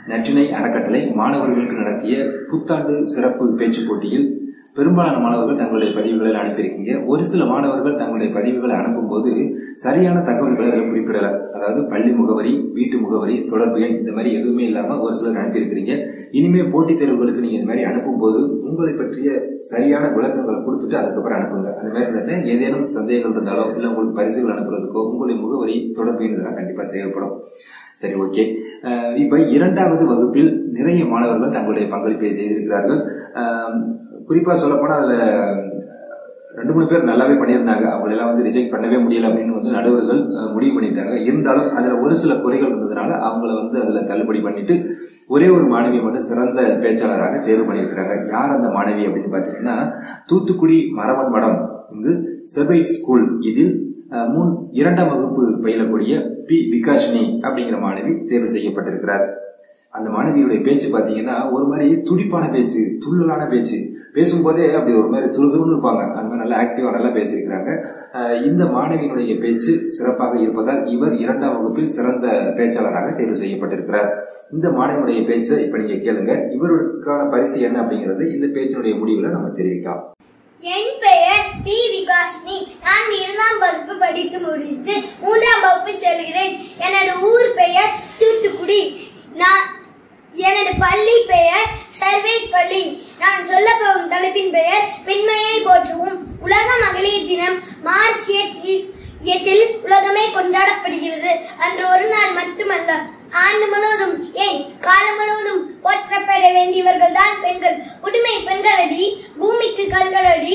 நற்றினை அறக்கட்டளை மாணவர்களுக்கு நடத்திய புத்தாண்டு சிறப்பு பேச்சு போட்டியில் பெரும்பாலான மாணவர்கள் தங்களுடைய பதிவுகளை அனுப்பியிருக்கீங்க ஒரு சில மாணவர்கள் தங்களுடைய பதிவுகளை அனுப்பும்போது சரியான தகவல்களை அதில் குறிப்பிடல அதாவது பள்ளி முகவரி வீட்டு முகவரி தொடர்பு எண் இந்த மாதிரி எதுவுமே இல்லாம ஒரு சிலர் அனுப்பியிருக்கிறீங்க இனிமே போட்டித் தேர்வுகளுக்கு நீங்க இந்த மாதிரி அனுப்பும்போது உங்களை பற்றிய சரியான விளக்கங்களை கொடுத்துட்டு அதுக்கப்புறம் அனுப்புங்க அந்த மாதிரி இருந்துட்டு ஏதேனும் சந்தேகங்கள் இருந்தாலோ இல்லை உங்களுக்கு பரிசுகள் அனுப்புறதுக்கோ உங்களுடைய முகவரி தொடர்பு எண் இதெல்லாம் கண்டிப்பா தேவைப்படும் சரி ஓகே அஹ் இப்ப இரண்டாவது வகுப்பில் நிறைய மாணவர்கள் தங்களுடைய பங்களிப்பை செய்திருக்கிறார்கள் அஹ் குறிப்பா சொல்ல போனா அதுல ரெண்டு மூணு பேர் நல்லாவே பண்ணியிருந்தாங்க அவங்களெல்லாம் வந்து ரிஜெக்ட் பண்ணவே முடியல அப்படின்னு வந்து நடுவர்கள் அஹ், முடிவு பண்ணிட்டாங்க இருந்தாலும் அதுல ஒரு சில குறைகள் இருந்ததுனால அவங்கள வந்து அதுல தள்ளுபடி பண்ணிட்டு ஒரே ஒரு மாணவி மட்டும் சிறந்த பேச்சாளராக தேர்வு பண்ணியிருக்கிறாங்க யார் அந்த மாணவி அப்படின்னு பாத்தீங்கன்னா தூத்துக்குடி மரவன் மடம் இங்கு செபைட் ஸ்கூல் இதில் அஹ், மூன் இரண்டாம் வகுப்பு பயிலக்கூடிய பி விகாஷினி அப்படிங்கிற மாணவி தேர்வு செய்யப்பட்டிருக்கிறார் அந்த மாணவியுடைய பேச்சு பாத்தீங்கன்னா ஒரு மாதிரி துடிப்பான பேச்சு துள்ளலான பேச்சு பேசும்போதே அப்படி ஒரு மாதிரி துருதுருன்னு இருப்பாங்க அந்த மாதிரி நல்லா ஆக்டிவா நல்லா பேசியிருக்கிறாங்க அஹ் இந்த மாணவியினுடைய பேச்சு சிறப்பாக இருப்பதால் இவர் இரண்டாம் வகுப்பில் சிறந்த பேச்சாளராக தேர்வு செய்யப்பட்டிருக்கிறார் இந்த மாணவியுடைய பேச்சை இப்ப நீங்க கேளுங்க இவருக்கான பரிசு என்ன அப்படிங்கறது இந்த பேச்சினுடைய முடிவுல நம்ம தெரிவிக்கலாம் என் பெயர் பி விகாஷினி நான் இரண்டாம் வகுப்பு படித்து முடித்து மூன்றாம் வகுப்பு செல்கிறேன் எனது ஊர் பெயர் தூத்துக்குடி நான் எனது பள்ளி பெயர் சர்வேட் பள்ளி நான் சொல்ல போகும் தலைப்பின் பெயர் பெண்மையை போற்றுவோம் உலக மகளிர் தினம் மார்ச் எட்டு- எட்டில் உலகமே கொண்டாடப்படுகிறது அன்று ஒரு நாள் மட்டுமல்ல ஆண்டு முழுவதும் ஏன் காலம் முழுவதும் போற்றப்பட வேண்டியவர்கள் தான் பெண்கள் உடுமை பெண்களடி பூமிக்கு கண்களடி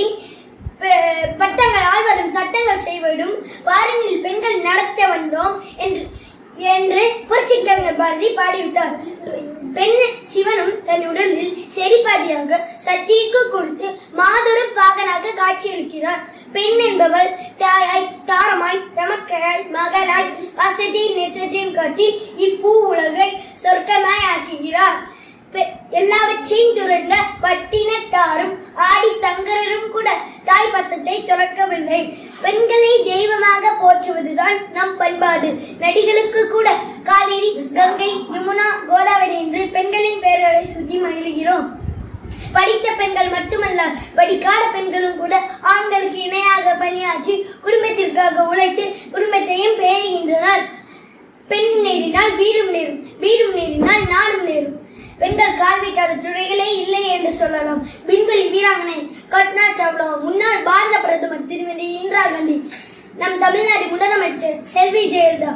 ப- பட்டங்களால் வரும் சட்டங்கள் செய்வதும் பாருங்கள் பெண்கள் நடத்த வந்தோம் என்று என்று புரட்சி கவிஞர் பாரதி பாடிவிட்டார் பெண் சிவனும் தன் உடலில் செடிப்பாதியாக சக்திக்கு கொடுத்து மாதொரும் பாகனாக காட்சியளிக்கிறார் பெண் என்பவள் தாயாய் தாரமாய் தமக்கையாய் மகளாய் வசதியின் நெசத்தையும் காட்டி இப்பூ உலகை சொர்க்கமாய் ஆக்குகிறார் பெ- எல்லாவற்றையும் துறந்த பட்டினத்தாரும் ஆடி சங்கரரும் கூட தாய் பசத்தை துறக்கவில்லை பெண்களை தெய்வமாக போற்றுவதுதான் நம் பண்பாடு நடிகளுக்கு கூட காவேரி கங்கை யமுனா கோதாவரி என்று பெண்களின் பெயர்களை சுட்டி மகிழ்கிறோம் படித்த பெண்கள் மட்டுமல்ல படிக்காத பெண்களும் கூட ஆண்களுக்கு இணையாக பணியாற்றி குடும்பத்திற்காக உழைத்து குடும்பத்தையும் பேணுகின்றனர் பெண் நேரினால் வீடும் நேரும் வீடும் நேரினால் நாடும் நேரும் பெண்கள் கால் வைக்காத துறைகளே இல்லை என்று சொல்லலாம் விண்வெளி வீராங்கனை கட்னா சாவ்லா முன்னாள் பாரத பிரதமர் திருமதி இந்திரா காந்தி நம் தமிழ்நாடு முதலமைச்சர் செல்வி ஜெயலலிதா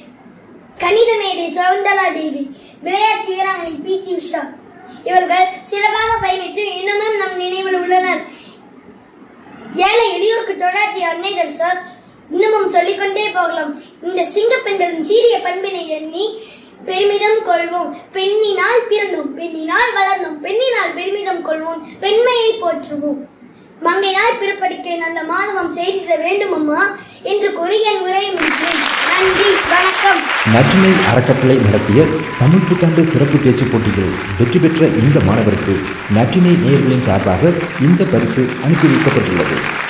கணித மேதை சவுந்தரா தேவி விளையாட்டு வீராங்கனை பி டி உஷா இவர்கள் சிறப்பாக பயணித்து இன்னமும் நம் நினைவில் உள்ளனர் ஏழை எளியோருக்கு தொண்டாற்றிய அன்னைகள் சார் இன்னமும் சொல்லிக்கொண்டே போகலாம் இந்த சிங்க பெண்களின் சீரிய பண்பினை எண்ணி பெருமிதம் கொள்வோம் பெண்ணினால் பிறந்தோம் பெண்ணினால் வளர்ந்தோம் பெண்ணினால் பெருமிதம் கொள்வோம் பெண்மையை போற்றுவோம் மங்கையால் பிறப்படிக்க நல்ல மாணவம் செய்திட வேண்டும் அம்மா என்று கூறி என் உரையை முடிக்கிறேன் நன்றி வணக்கம் நற்றினை அறக்கட்டளை நடத்திய தமிழ் புத்தாண்டு சிறப்பு பேச்சு போட்டியில் வெற்றி பெற்ற இந்த மாணவருக்கு நற்றினை நேயர்களின் சார்பாக இந்த பரிசு அனுப்பி வைக்கப்பட்டுள்ளது